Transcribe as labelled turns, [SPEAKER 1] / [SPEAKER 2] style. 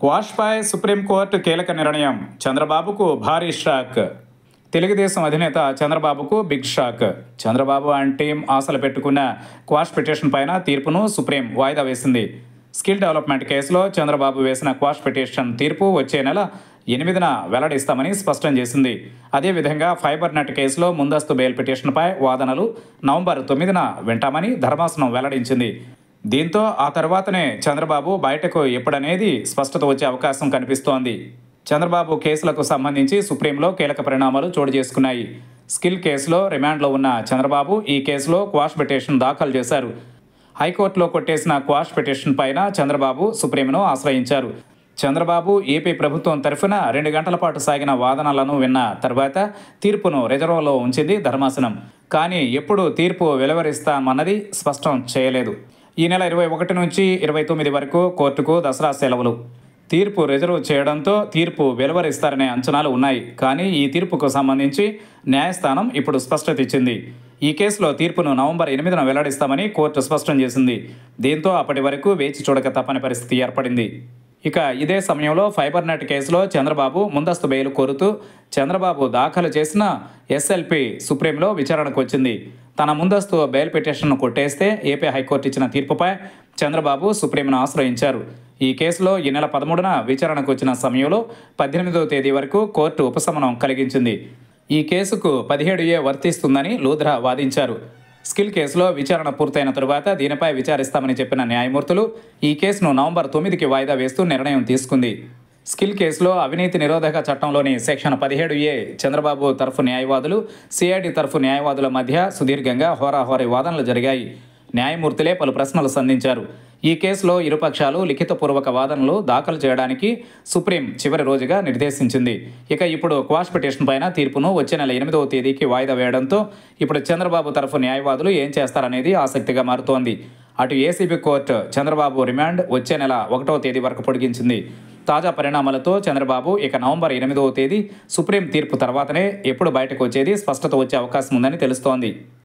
[SPEAKER 1] క్వాష్పై supreme court కీలక నిర్ణయం చంద్రబాబుకు భారీ షాక్ తెలుగుదేశం అధినేత చంద్రబాబుకు big shock Chandrababu and team ఆశలు పెట్టుకున్న క్వాష్ పిటిషన్ పైన తీర్పును సుప్రీం వాయిదా వేసింది స్కిల్ డెవలప్మెంట్ కేసులో చంద్రబాబు వేసిన క్వాష్ పిటిషన్ తీర్పు వచ్చే నెల ఎనిమిదిన వెల్లడిస్తామని స్పష్టం చేసింది అదేవిధంగా ఫైబర్ నెట్ కేసులో ముందస్తు బెయిల్ పిటిషన్పై వాదనలు నవంబర్ తొమ్మిదిన వింటామని ధర్మాసనం వెల్లడించింది దీంతో ఆ తర్వాతనే చంద్రబాబు బయటకు ఎప్పుడనేది స్పష్టత వచ్చే అవకాశం కనిపిస్తోంది చంద్రబాబు కేసులకు సంబంధించి సుప్రీంలో కీలక పరిణామాలు చోటు చేసుకున్నాయి స్కిల్ కేసులో రిమాండ్లో ఉన్న చంద్రబాబు ఈ కేసులో క్వాష్ పిటిషన్ దాఖలు చేశారు హైకోర్టులో కొట్టేసిన క్వాష్ పిటిషన్ పైన చంద్రబాబు సుప్రీంను ఆశ్రయించారు చంద్రబాబు ఏపీ ప్రభుత్వం తరఫున రెండు గంటల పాటు సాగిన వాదనలను విన్న తర్వాత తీర్పును రిజర్వ్లో ఉంచింది ధర్మాసనం కానీ ఎప్పుడు తీర్పు వెలువరిస్తామన్నది స్పష్టం చేయలేదు ఈ నెల ఇరవై ఒకటి నుంచి ఇరవై తొమ్మిది వరకు కోర్టుకు దసరా సెలవులు తీర్పు రిజర్వ్ చేయడంతో తీర్పు వెలువరిస్తారనే అంచనాలు ఉన్నాయి కానీ ఈ తీర్పుకు సంబంధించి న్యాయస్థానం ఇప్పుడు స్పష్టత ఇచ్చింది ఈ కేసులో తీర్పును నవంబర్ ఎనిమిదిన వెల్లడిస్తామని కోర్టు స్పష్టం చేసింది దీంతో అప్పటి వరకు వేచి చూడక తప్పని పరిస్థితి ఏర్పడింది ఇక ఇదే సమయంలో ఫైబర్ నెట్ కేసులో చంద్రబాబు ముందస్తు బెయిల్ కోరుతూ చంద్రబాబు దాఖలు చేసిన ఎస్ఎల్పి సుప్రీంలో విచారణకు వచ్చింది తన ముందస్తు బెయిల్ పిటిషన్ను కొట్టేస్తే ఏపీ హైకోర్టు ఇచ్చిన తీర్పుపై చంద్రబాబు సుప్రీంను ఆశ్రయించారు ఈ కేసులో ఈ నెల పదమూడున విచారణకు వచ్చిన సమయంలో పద్దెనిమిదవ తేదీ వరకు కోర్టు ఉపశమనం కలిగించింది ఈ కేసుకు పదిహేడు ఏ వర్తిస్తుందని లూథ్రా వాదించారు స్కిల్ కేసులో విచారణ పూర్తయిన తరువాత దీనిపై విచారిస్తామని చెప్పిన న్యాయమూర్తులు ఈ కేసును నవంబర్ తొమ్మిదికి వాయిదా వేస్తూ నిర్ణయం తీసుకుంది స్కిల్ కేసులో అవినీతి నిరోధక చట్టంలోని సెక్షన్ పదిహేడు ఏ చంద్రబాబు తరఫు న్యాయవాదులు సిఐడి తరఫు న్యాయవాదుల మధ్య సుదీర్ఘంగా హోరాహోరీ వాదనలు జరిగాయి న్యాయమూర్తులే పలు ప్రశ్నలు సంధించారు ఈ కేసులో ఇరుపక్షాలు లిఖితపూర్వక వాదనలు దాఖలు చేయడానికి సుప్రీం చివరి రోజుగా నిర్దేశించింది ఇక ఇప్పుడు క్వాష్ పిటిషన్ పైన తీర్పును వచ్చే నెల ఎనిమిదవ తేదీకి వాయిదా వేయడంతో ఇప్పుడు చంద్రబాబు తరఫు న్యాయవాదులు ఏం చేస్తారనేది ఆసక్తిగా మారుతోంది అటు ఏసీబీ కోర్టు చంద్రబాబు రిమాండ్ వచ్చే నెల ఒకటవ తేదీ వరకు పొడిగించింది తాజా పరిణామాలతో చంద్రబాబు ఇక నవంబర్ ఎనిమిదవ తేదీ సుప్రీం తీర్పు తర్వాతనే ఎప్పుడు బయటకు వచ్చేది స్పష్టత వచ్చే అవకాశం ఉందని తెలుస్తోంది